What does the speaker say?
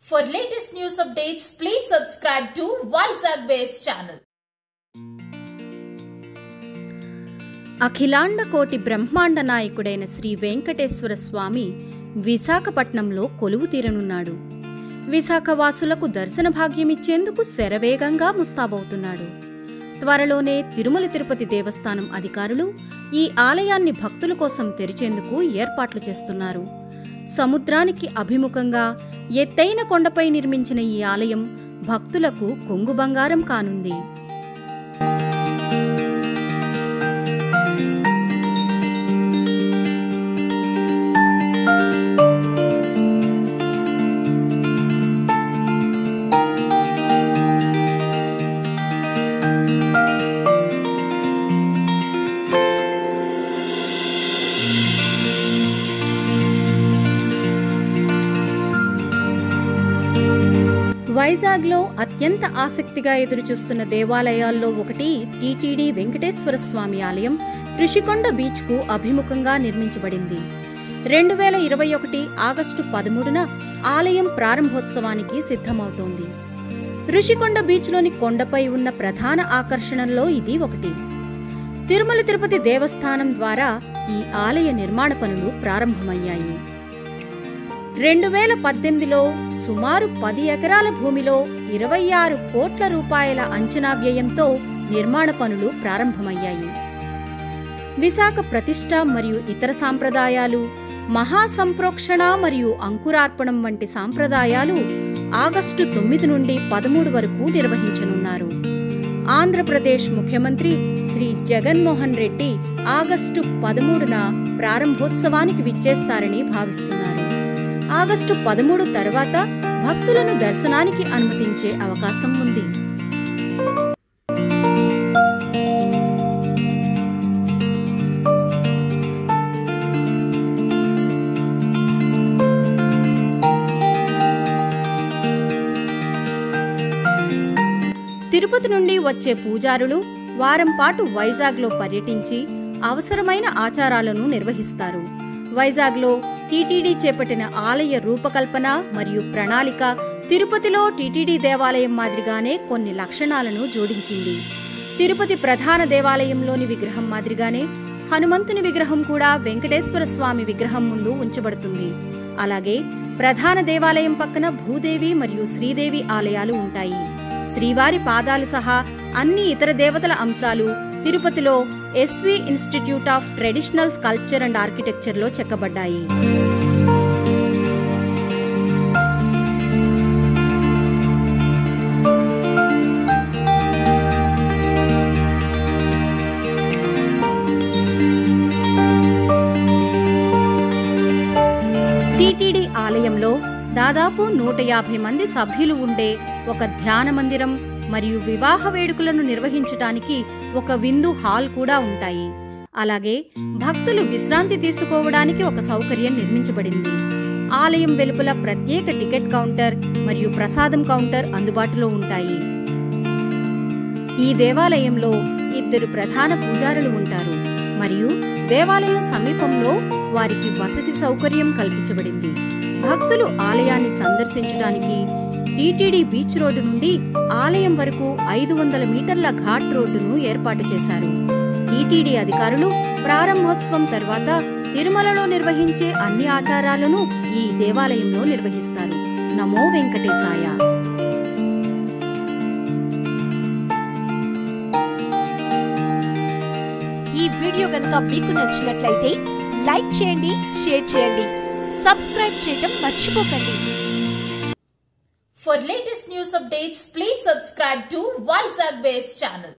For latest news updates, please subscribe to Vizag Waves channel. అఖిలాండ కోటి బ్రహ్మాండ నాయకుడైన శ్రీ వెంకటేశ్వర స్వామి విశాఖపట్నంలో కొలువు తీరనున్నాడు విశాఖవాసులకు దర్శన భాగ్యమిచ్చేందుకు శరవేగంగా ముస్తాబవుతున్నాడు త్వరలోనే తిరుమల తిరుపతి దేవస్థానం అధికారులు ఈ ఆలయాన్ని భక్తుల కోసం తెరిచేందుకు ఏర్పాట్లు చేస్తున్నారు సముద్రానికి అభిముఖంగా ఎత్తైన కొండపై నిర్మించిన ఈ ఆలయం భక్తులకు కొంగు బంగారం కానుంది వైజాగ్లో అత్యంత ఆసక్తిగా ఎదురుచూస్తున్న దేవాలయాల్లో ఒకటి టీటీడీ వెంకటేశ్వర స్వామి ఆలయం ఋషికొండ బీచ్కు అభిముఖంగా నిర్మించబడింది రెండు వేల ఇరవై ఒకటి ఆగస్టు పదమూడున ఆలయం ప్రారంభోత్సవానికి సిద్ధమవుతోంది ఋషికొండ బీచ్లోని కొండపై ఉన్న ప్రధాన ఆకర్షణల్లో ఇది ఒకటి తిరుమల తిరుపతి దేవస్థానం ద్వారా ఈ ఆలయ నిర్మాణ పనులు ప్రారంభమయ్యాయి రెండు వేల పద్దెనిమిదిలో సుమారు పది ఎకరాల భూమిలో ఇరవై ఆరు కోట్ల రూపాయల అంచనా వ్యయంతో నిర్మాణ పనులు ప్రారంభమయ్యాయి విశాఖ ప్రతిష్ట మరియు ఇతర సాంప్రదాయాలు మహాసంప్రోక్షణ మరియు అంకురార్పణం వంటి సాంప్రదాయాలు ఆగస్టు తొమ్మిది నుండి పదమూడు వరకు నిర్వహించనున్నారు ఆంధ్రప్రదేశ్ ముఖ్యమంత్రి శ్రీ జగన్మోహన్ రెడ్డి ఆగస్టు పదమూడున ప్రారంభోత్సవానికి విచ్చేస్తారని భావిస్తున్నారు ఆగస్టు పదమూడు తర్వాత భక్తులను దర్శనానికి అనుమతించే అవకాశం ఉంది తిరుపతి నుండి వచ్చే పూజారులు వారం పాటు వైజాగ్లో పర్యటించి అవసరమైన ఆచారాలను నిర్వహిస్తారు వైజాగ్లో టీటీడీ చేపట్టిన ఆలయ రూపకల్పన మరియు ప్రణాళిక తిరుపతిలో టీటీడీ దేవాలయం మాదిరిగానే కొన్ని లక్షణాలను జోడించింది తిరుపతి ప్రధాన దేవాలయంలోని విగ్రహం మాదిరిగానే హనుమంతుని విగ్రహం కూడా వెంకటేశ్వర స్వామి విగ్రహం ముందు ఉంచబడుతుంది అలాగే ప్రధాన దేవాలయం పక్కన భూదేవి మరియు శ్రీదేవి ఆలయాలు ఉంటాయి శ్రీవారి పాదాలు సహా అన్ని ఇతర దేవతల అంశాలు తిరుపతిలో SV institute of traditional sculpture and ఆర్కిటెక్చర్లో చెక్కబడ్డాయి టీటీడీ ఆలయంలో దాదాపు నూట యాభై మంది సభ్యులు ఉండే ఒక ధ్యాన మందిరం మరియు వివాహ వేడుకలను నిర్వహించటానికి ఒక విందు హాల్ కూడా ఉంటాయి అలాగే భక్తులు విశ్రాంతి తీసుకోవడానికి ఒక సౌకర్యం నిర్మించబడింది ఆలయం వెలుపల ప్రత్యేక టికెట్ కౌంటర్ మరియు ప్రసాదం కౌంటర్ అందుబాటులో ఉంటాయి ఈ దేవాలయంలో ఇద్దరు ప్రధాన పూజారులు ఉంటారు మరియు దేవాలయం సమీపంలో వారికి వసతి సౌకర్యం కల్పించబడింది భక్తులు ఆలయాన్ని సందర్శించడానికి టీటీడీ బీచ్ రోడ్డు నుండి ఆలయం వరకు ఐదు వందల మీటర్ల ఘాట్ రోడ్డును ఏర్పాటు చేశారు టీటీడీ అధికారులు ప్రారంభోత్సవం తర్వాత తిరుమలలో నిర్వహించే అన్ని ఆచారాలను ఈ దేవాలయంలో నిర్వహిస్తారు నమో వెంకటేశాయ ఈ వీడియో కనుక మీకు నచ్చినట్లయితే లైక్ చేయండి షేర్ చేయండి సబ్స్క్రైబ్ చేయడం మర్చిపోకండి For latest news updates, please subscribe to Vizag Waves channel.